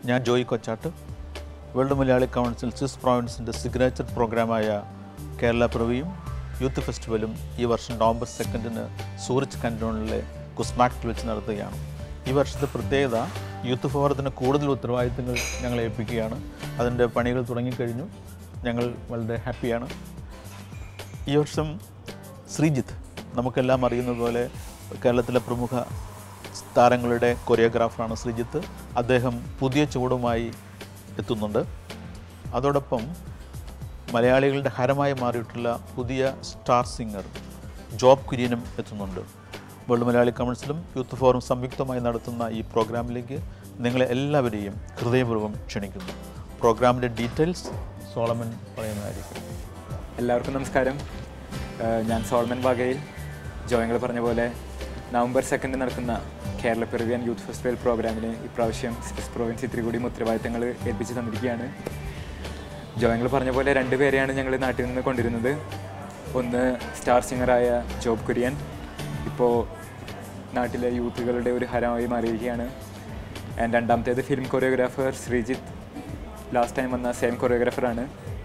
ഞാൻ Joy Kochattu world Malayali council Swiss പ്രോവിൻസിൻ്റെ signature പ്രോഗ്രാമായ കേരള പ്രവിയും യൂത്ത് ഫെസ്റ്റിവലും ഈ വർഷം നവംബർ സെക്കൻഡിന് സൂറിച്ച് കൻറ്റോണിലെ കുസ്മാക്റ്റിൽ വെച്ച് നടത്തുകയാണ് ഈ വർഷത്തെ പ്രത്യേകത യൂത്ത് ഫോറത്തിന് കൂടുതൽ ഉത്തരവാദിത്തങ്ങൾ ഞങ്ങളെ ഏൽപ്പിക്കുകയാണ് അതിൻ്റെ പണികൾ തുടങ്ങിക്കഴിഞ്ഞു ഞങ്ങൾ വളരെ ഹാപ്പിയാണ് ഈ വർഷം ശ്രീജിത്ത് നമുക്കെല്ലാം അറിയുന്നത് പോലെ കേരളത്തിലെ പ്രമുഖ താരങ്ങളുടെ കൊറിയോഗ്രാഫറാണ് ശ്രീജിത്ത് അദ്ദേഹം പുതിയ ചുവടുമായി എത്തുന്നുണ്ട് അതോടൊപ്പം മലയാളികളുടെ ഹരമായി മാറിയിട്ടുള്ള പുതിയ സ്റ്റാർ സിംഗർ ജോബ് കുര്യനും എത്തുന്നുണ്ട് വേൾഡ് മലയാളി കൗൺസിലും യൂത്ത് ഫോറം സംയുക്തമായി നടത്തുന്ന ഈ പ്രോഗ്രാമിലേക്ക് നിങ്ങളെ എല്ലാവരെയും ഹൃദയപൂർവ്വം ക്ഷണിക്കുന്നു പ്രോഗ്രാമിൻ്റെ ഡീറ്റെയിൽസ് സോളമൻ പറയുന്നതായിരിക്കും എല്ലാവർക്കും നമസ്കാരം ഏഹ് ഞാൻ സോൾമൻ വാഗയിൽ ജോയങ്ങൾ പറഞ്ഞ പോലെ നവംബർ സെക്കൻഡ് നടക്കുന്ന കേരള പെറുവിയൻ യൂത്ത് ഫെസ്റ്റിവൽ പ്രോഗ്രാമിന് ഇപ്രാവശ്യം സ്വിസ് പ്രൊവിൻസ് ഇത്തിരി കൂടി ഉത്തരവാദിത്തങ്ങൾ ഏൽപ്പിച്ച് തന്നിരിക്കുകയാണ് ജോയങ്ങൾ പറഞ്ഞ പോലെ രണ്ട് പേരെയാണ് ഞങ്ങൾ നാട്ടിൽ നിന്ന് കൊണ്ടിരുന്നത് ഒന്ന് സ്റ്റാർ സിംഗറായ ജോബ് കുര്യൻ ഇപ്പോൾ നാട്ടിലെ യൂത്തുകളുടെ ഒരു ഹരമായി മാറിയിരിക്കുകയാണ് ആൻഡ് രണ്ടാമത്തേത് film choreographer Sreejith last time വന്ന സെയിം കൊറിയോഗ്രാഫറാണ്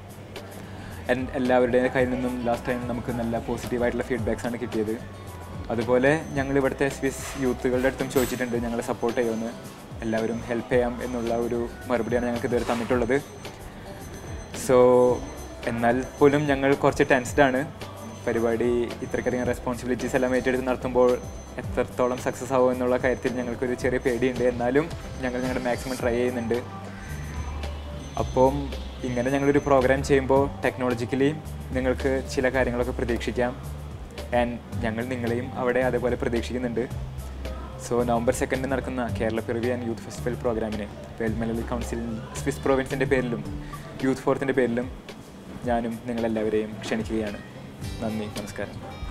എൻ- എല്ലാവരുടെയും കയ്യിൽ നിന്നും ലാസ്റ്റ് ടൈം നമുക്ക് നല്ല പോസിറ്റീവായിട്ടുള്ള ഫീഡ്ബാക്സ് ആണ് കിട്ടിയത് അതുപോലെ ഞങ്ങൾ ഇവിടുത്തെ സ്വിസ് യൂത്തുകളുടെ അടുത്തും ചോദിച്ചിട്ടുണ്ട് ഞങ്ങളെ സപ്പോർട്ട് ചെയ്യുമെന്ന് എല്ലാവരും ഹെൽപ്പ് ചെയ്യാം എന്നുള്ള ഒരു മറുപടിയാണ് ഞങ്ങൾക്ക് ഇതുവരെ തന്നിട്ടുള്ളത് സോ എന്നാൽ പോലും ഞങ്ങൾ കുറച്ച് ടെൻസ്ഡ് ആണ് പരിപാടി ഇത്രയ്ക്കധികം റെസ്പോൺസിബിലിറ്റീസ് എല്ലാം ഏറ്റെടുത്ത് നടത്തുമ്പോൾ എത്രത്തോളം സക്സസ് ആവും എന്നുള്ള കാര്യത്തിൽ ഞങ്ങൾക്കൊരു ചെറിയ പേടിയുണ്ട് എന്നാലും ഞങ്ങൾ ഞങ്ങളുടെ മാക്സിമം ട്രൈ ചെയ്യുന്നുണ്ട് അപ്പം ഇങ്ങനെ ഞങ്ങളൊരു പ്രോഗ്രാം ചെയ്യുമ്പോൾ ടെക്നോളജിക്കലി നിങ്ങൾക്ക് ചില കാര്യങ്ങളൊക്കെ പ്രതീക്ഷിക്കാം ആൻഡ് ഞങ്ങൾ നിങ്ങളെയും അവിടെ അതേപോലെ പ്രതീക്ഷിക്കുന്നുണ്ട് സോ നവംബർ സെക്കൻഡ് നടക്കുന്ന കേരള പെറുവിയൻ യൂത്ത് ഫെസ്റ്റിവൽ പ്രോഗ്രാമിന് വേൾഡ് മലയാളി കൗൺസിൽ സ്വിസ് പ്രോവിൻസിൻ്റെ പേരിലും യൂത്ത് ഫോറത്തിൻ്റെ പേരിലും ഞാനും നിങ്ങളെല്ലാവരെയും ക്ഷണിക്കുകയാണ് നന്ദി നമസ്കാരം